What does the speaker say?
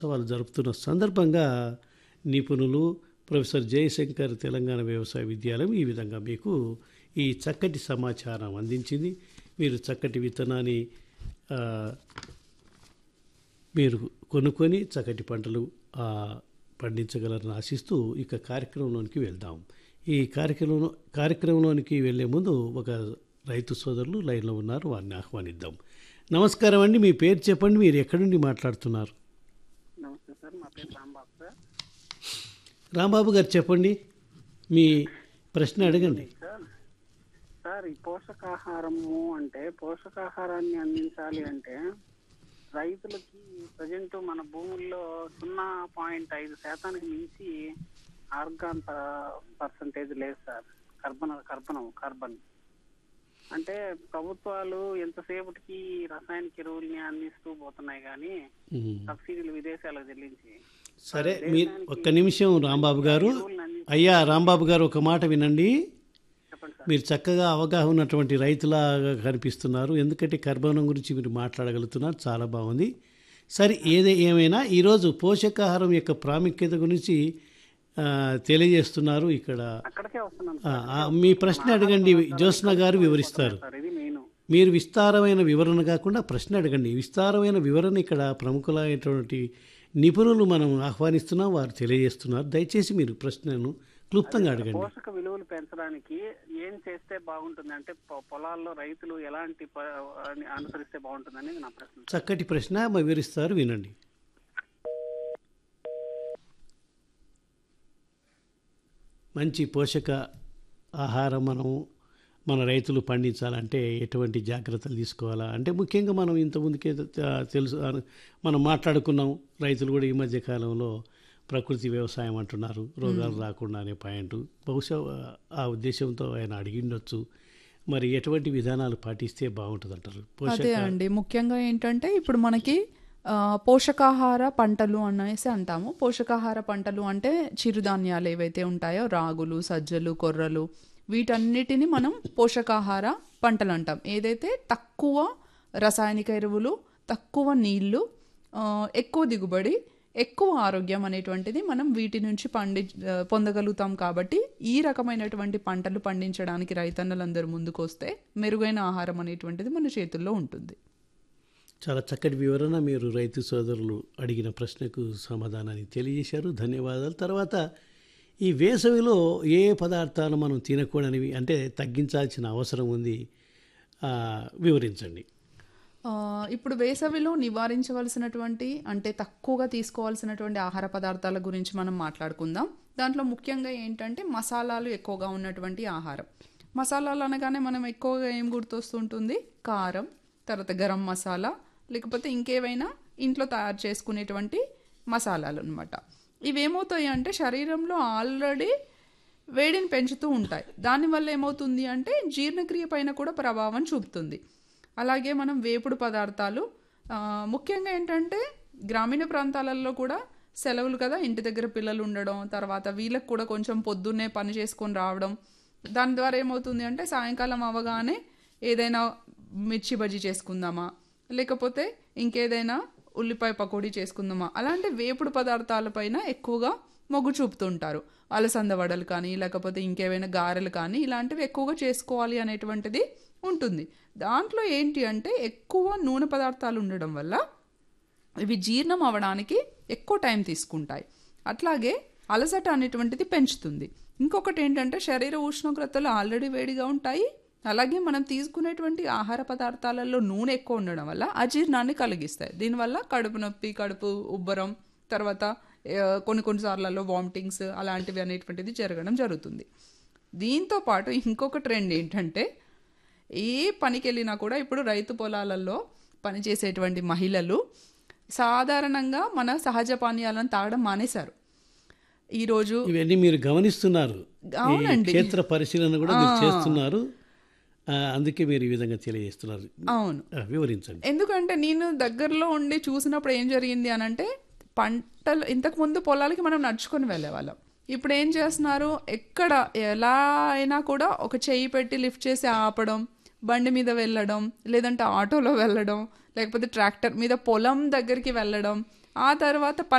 వాళ్ళు జరుపుతున్న సందర్భంగా నిపుణులు ప్రొఫెసర్ జయశంకర్ తెలంగాణ వ్యవసాయ విద్యాలయం ఈ విధంగా మీకు ఈ చక్కటి సమాచారం అందించింది మీరు చక్కటి విత్తనాన్ని ఆ, మీరు కొనుక్కొని చక్కటి పంటలు ఆ, పండించగలరని ఆశిస్తూ ఇక కార్యక్రమంలోనికి వెళ్దాం ఈ కార్యక్రమం కార్యక్రమంలోనికి వెళ్ళే ముందు ఒక రైతు సోదరులు లైన్లో ఉన్నారు వారిని ఆహ్వానిద్దాం నమస్కారం అండి మీ పేరు చెప్పండి మీరు ఎక్కడి నుండి మాట్లాడుతున్నారు నమస్తే సార్ మా పేరు రాంబాబు సార్ రాంబాబు గారు చెప్పండి మీ ప్రశ్న అడగండి సార్ సార్ ఈ పోషకాహారము అంటే పోషకాహారాన్ని అందించాలి అంటే రైతులకి ప్రజెంట్ మన భూముల్లో సున్నా పాయింట్ ఐదు శాతానికి మించి ఆర్గాన్ పర్సంటేజ్ లేదు సార్ కర్బన కర్బనం కార్బన్ అంటే ప్రభుత్వాలు ఎంతసేపటికి రసాయనిక ఎరువుల్ని అందిస్తూ పోతున్నాయి కానీ ఉమ్. సబ్సిడీలు విదేశాలకు చెల్లించి సరే మీరు ఒక్క నిమిషం రాంబాబు గారు ఎరువులను అంది అయ్యా రాంబాబు గారు ఒక మాట వినండి చెప్పండి సార్ మీరు చక్కగా అవగాహన ఉన్నటువంటి రైతులాగా కనిపిస్తున్నారు ఎందుకంటే కర్బనం గురించి మీరు మాట్లాడగలుగుతున్నారు చాలా బాగుంది సరే ఏదే ఏమైనా ఈరోజు పోషకాహారం యొక్క ప్రాముఖ్యత గురించి ఆ, తెలియజేస్తున్నారు ఇక్కడ అక్కడికే వస్తున్నాను ఆ, ఆ, మీ ప్రశ్న అడగండి జ్యోత్స్న గారు వివరిస్తారు సార్ ఇది నేను మీరు విస్తారమైన వివరణ కాకుండా ప్రశ్న అడగండి విస్తారమైన వివరణ ఇక్కడ ప్రముఖులైనటువంటి నిపుణులు మనం ఆహ్వానిస్తున్నాం వారు తెలియజేస్తున్నారు దయచేసి మీరు ప్రశ్నను క్లుప్తంగా అడగండి పోషక విలువలు పెంచడానికి ఏం చేస్తే బాగుంటుంది అంటే పొ- పొలాల్లో రైతులు ఎలాంటి ప- అని అనుసరిస్తే బాగుంటుంది అనేది నా ప్రశ్న చక్కటి ప్రశ్న వివరిస్తారు వినండి మంచి పోషక ఆహారం మనం మన రైతులు పండించాలంటే ఎటువంటి జాగ్రత్తలు తీసుకోవాలా అంటే ముఖ్యంగా మనం ఇంత ముందుకే త- తెలుసు అను- మనం మాట్లాడుకున్నాం రైతులు కూడా ఈ మధ్య కాలంలో ప్రకృతి వ్యవసాయం అంటున్నారు రోగాలు రాకుండా అనే పాయింట్ బహుశా ఆ ఉద్దేశంతో ఆయన అడిగిండొచ్చు మరి ఎటువంటి విధానాలు పాటిస్తే బాగుంటుంది అంటారు అదే అండి ముఖ్యంగా ఏంటంటే ఇప్పుడు మనకి ఆ, పోషకాహార పంటలు అనేసి అంటాము పోషకాహార పంటలు అంటే చిరుధాన్యాలు ఏవైతే ఉంటాయో రాగులు సజ్జలు కొర్రలు వీటన్నిటిని మనం పోషకాహార పంటలు అంటాం ఏదైతే తక్కువ రసాయనిక ఎరువులు తక్కువ నీళ్లు ఆ, ఎక్కువ దిగుబడి ఎక్కువ ఆరోగ్యం అనేటువంటిది మనం వీటి నుంచి పండి ఆ, పొందగలుగుతాం కాబట్టి ఈ రకమైనటువంటి పంటలు పండించడానికి రైతన్నలందరూ ముందుకు వస్తే మెరుగైన ఆహారం అనేటువంటిది మన చేతుల్లో ఉంటుంది చాలా చక్కటి వివరణ మీరు రైతు సోదరులు అడిగిన ప్రశ్నకు సమాధానాన్ని తెలియజేశారు ధన్యవాదాలు తర్వాత ఈ వేసవిలో ఏ ఏ పదార్థాలు మనం తినకూడనివి అంటే తగ్గించాల్సిన అవసరం ఉంది ఆ, వివరించండి ఆ, ఇప్పుడు వేసవిలో నివారించవలసినటువంటి అంటే తక్కువగా తీసుకోవాల్సినటువంటి ఆహార పదార్థాల గురించి మనం మాట్లాడుకుందాం దాంట్లో ముఖ్యంగా ఏంటంటే మసాలాలు ఎక్కువగా ఉన్నటువంటి ఆహారం మసాలాలు అనగానే మనం ఎక్కువగా ఏం గుర్తొస్తుంటుంది కారం తర్వాత గరం మసాలా లేకపోతే ఇంకేవైనా ఇంట్లో తయారు చేసుకునేటువంటి మసాలాలు అనమాట ఇవేమవుతాయి అంటే శరీరంలో ఆల్రెడీ వేడిని పెంచుతూ ఉంటాయి దానివల్ల ఏమవుతుంది అంటే జీర్ణక్రియ పైన కూడా ప్రభావం చూపుతుంది అలాగే మనం వేపుడు పదార్థాలు ఆ, ముఖ్యంగా ఏంటంటే గ్రామీణ ప్రాంతాలలో కూడా సెలవులు కదా ఇంటి దగ్గర పిల్లలు ఉండడం తర్వాత వీళ్ళకి కూడా కొంచెం పొద్దున్నే పని చేసుకొని రావడం దాని ద్వారా ఏమవుతుంది అంటే సాయంకాలం అవగానే ఏదైనా మిర్చి బజ్జీ చేసుకుందామా లేకపోతే ఇంకేదైనా ఉల్లిపాయ పకోడీ చేసుకుందామా అలాంటి వేపుడు పదార్థాలపైన ఎక్కువగా మొగ్గు చూపుతుంటారు అలసంద వడలు కానీ లేకపోతే ఇంకేమైనా గారెలు కానీ ఇలాంటివి ఎక్కువగా చేసుకోవాలి అనేటువంటిది ఉంటుంది దాంట్లో ఏంటి అంటే ఎక్కువ నూనె పదార్థాలు ఉండడం వల్ల ఇవి జీర్ణం అవ్వడానికి ఎక్కువ టైం తీసుకుంటాయి అట్లాగే అలసట అనేటువంటిది పెంచుతుంది ఇంకొకటి ఏంటంటే శరీర ఉష్ణోగ్రతలు ఆల్రెడీ వేడిగా ఉంటాయి అలాగే మనం తీసుకునేటువంటి ఆహార పదార్థాలలో నూనె ఎక్కువ ఉండడం వల్ల అజీర్ణాన్ని కలిగిస్తాయి దీనివల్ల కడుపు నొప్పి కడుపు ఉబ్బరం తర్వాత ఆ, కొన్ని కొన్నిసార్లలో వామిటింగ్స్ అలాంటివి అనేటువంటిది జరగడం జరుగుతుంది దీంతో పాటు ఇంకొక ట్రెండ్ ఏంటంటే ఏ పనికి వెళ్ళినా కూడా ఇప్పుడు రైతు పొలాలలో పనిచేసేటువంటి మహిళలు సాధారణంగా మన సహజ పానీయాలను తాగడం మానేశారు ఈరోజు ఇవన్నీ మీరు గమనిస్తున్నారు ఈ అవునండి. క్షేత్ర పరిశీలన కూడా మీరు చేస్తున్నారు ఆ, అందుకే మీరు ఈ విధంగా తెలియజేస్తున్నారు అవును ఆ, వివరించండి ఎందుకంటే నేను దగ్గరలో ఉండి చూసినప్పుడు ఏం జరిగింది అని అంటే పంటలు ఇంతకు ముందు పొలాలకి మనం నడుచుకొని వెళ్ళేవాళ్ళం ఇప్పుడు ఏం చేస్తున్నారు ఎక్కడ ఎలా అయినా కూడా ఒక చెయ్యి పెట్టి లిఫ్ట్ చేసి ఆపడం బండి మీద వెళ్ళడం లేదంటే ఆటోలో వెళ్ళడం లేకపోతే ట్రాక్టర్ మీద పొలం దగ్గరికి వెళ్ళడం ఆ తర్వాత